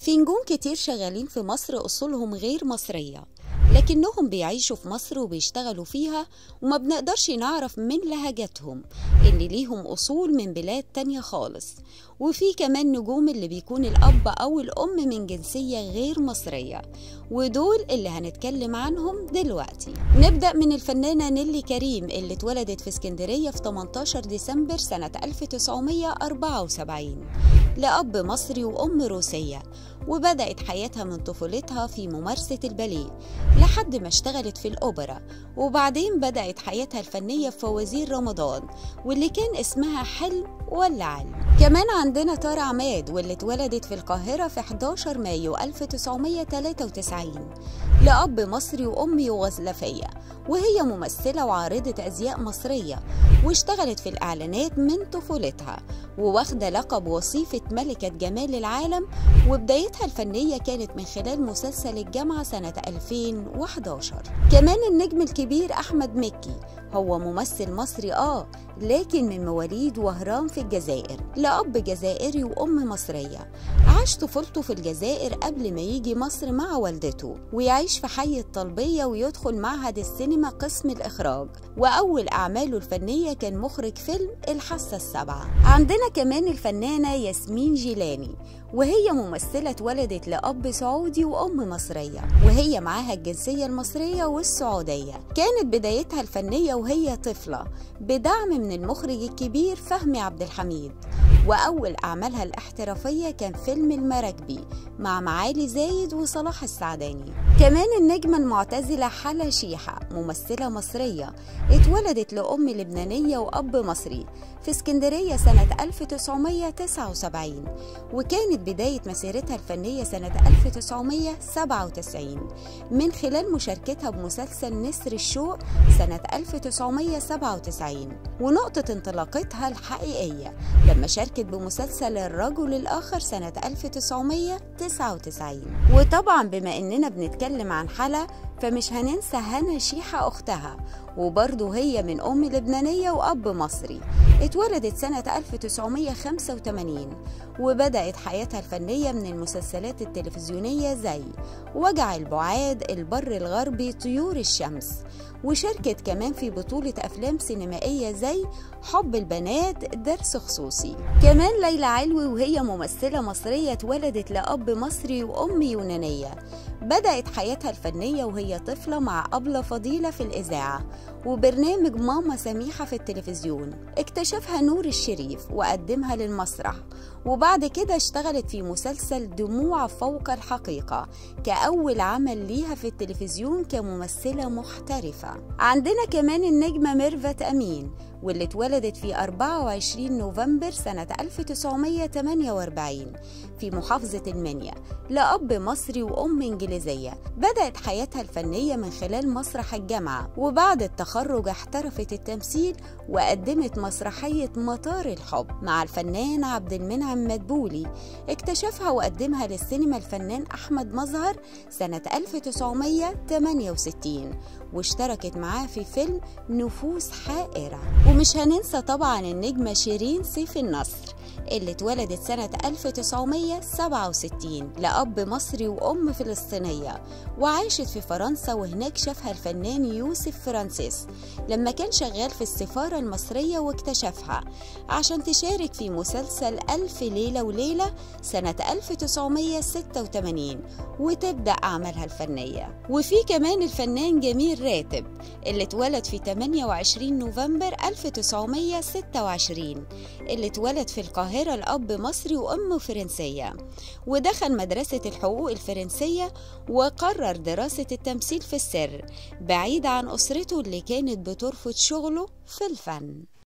في نجوم كتير شغالين في مصر أصولهم غير مصرية لكنهم بيعيشوا في مصر وبيشتغلوا فيها وما بنقدرش نعرف من لهجاتهم إن ليهم أصول من بلاد تانية خالص وفي كمان نجوم اللي بيكون الأب أو الأم من جنسية غير مصرية ودول اللي هنتكلم عنهم دلوقتي نبدأ من الفنانة نيلي كريم اللي اتولدت في اسكندرية في 18 ديسمبر سنة 1974 لأب مصري وأم روسية وبدأت حياتها من طفولتها في ممارسة الباليه لحد ما اشتغلت في الأوبرا وبعدين بدأت حياتها الفنية في فوازير رمضان واللي كان اسمها حلم ولا علم كمان عندنا تارا عماد واللي اتولدت في القاهرة في 11 مايو 1993 لأب مصري وأم يوغوسلافية وهي ممثلة وعارضة أزياء مصرية واشتغلت في الإعلانات من طفولتها وواخدة لقب وصيفة ملكة جمال العالم وبدايتها الفنية كانت من خلال مسلسل الجامعة سنة 2011 كمان النجم الكبير أحمد مكي هو ممثل مصري آه لكن من مواليد وهران في الجزائر لأب جزائري وأم مصرية عاش طفولته في الجزائر قبل ما يجي مصر مع والدته ويعيش في حي الطلبية ويدخل معهد السينما قسم الإخراج وأول أعماله الفنية كان مخرج فيلم الحاسة السابعة عندنا كمان الفنانة ياسمين جيلاني وهي ممثلة اتولدت لأب سعودي وأم مصرية وهي معاها الجنسية المصرية والسعودية كانت بدايتها الفنية وهي طفلة بدعم من المخرج الكبير فهمي عبد الحميد وأول أعمالها الاحترافية كان فيلم المراكبي مع معالي زايد وصلاح السعداني كمان النجمة المعتزلة حلا شيحة ممثلة مصرية اتولدت لأم لبنانية وأب مصري في اسكندرية سنة 1979 وكانت بداية مسيرتها الفنية سنة 1997 من خلال مشاركتها بمسلسل نسر الشوق سنة 1997 ونقطة انطلاقتها الحقيقية لما شاركت بمسلسل الرجل الآخر سنة 1999 وطبعا بما إننا بنتكلم عن حلا فمش هننسى هنا شيحة أختها وبرضه هي من أم لبنانية وأب مصري اتولدت سنة 1985 وبدأت حياتها الفنية من المسلسلات التلفزيونية زي وجع البعاد البر الغربي طيور الشمس وشاركت كمان في بطولة أفلام سينمائية زي حب البنات درس خصوصي كمان ليلى علوي وهي ممثلة مصرية اتولدت لأب مصري وأم يونانية بدأت حياتها الفنية وهي طفلة مع أبلة فضيلة في الإذاعة وبرنامج ماما سميحة في التلفزيون اكتشفها نور الشريف وقدمها للمسرح وبعد كده اشتغلت في مسلسل دموع فوق الحقيقة كأول عمل ليها في التلفزيون كممثلة محترفة عندنا كمان النجمة ميرفت أمين واللي اتولدت في 24 نوفمبر سنة 1948 في محافظة المنيا لأب مصري وأم إنجليزية بدأت حياتها الفنية من خلال مسرح الجامعة وبعد التخرج احترفت التمثيل وقدمت مسرحية مطار الحب مع الفنان عبد المنعم مدبولي اكتشفها وقدمها للسينما الفنان أحمد مظهر سنة 1968 واشتركت معاه في فيلم نفوس حائرة ومش هننسى طبعا النجمة شيرين سيف النصر اللي اتولدت سنة 1967 لأب مصري وأم فلسطينية وعاشت في فرنسا وهناك شافها الفنان يوسف فرانسيس لما كان شغال في السفارة المصرية واكتشفها عشان تشارك في مسلسل ألف ليلة وليلة سنة 1986 وتبدأ أعمالها الفنية وفي كمان الفنان جميل راتب اللي اتولد في 28 نوفمبر 1926 اللي اتولد في القاهرة الأب مصري وأم فرنسية ودخل مدرسة الحقوق الفرنسية وقرر دراسة التمثيل في السر بعيد عن أسرته اللي كانت بترفض شغله في الفن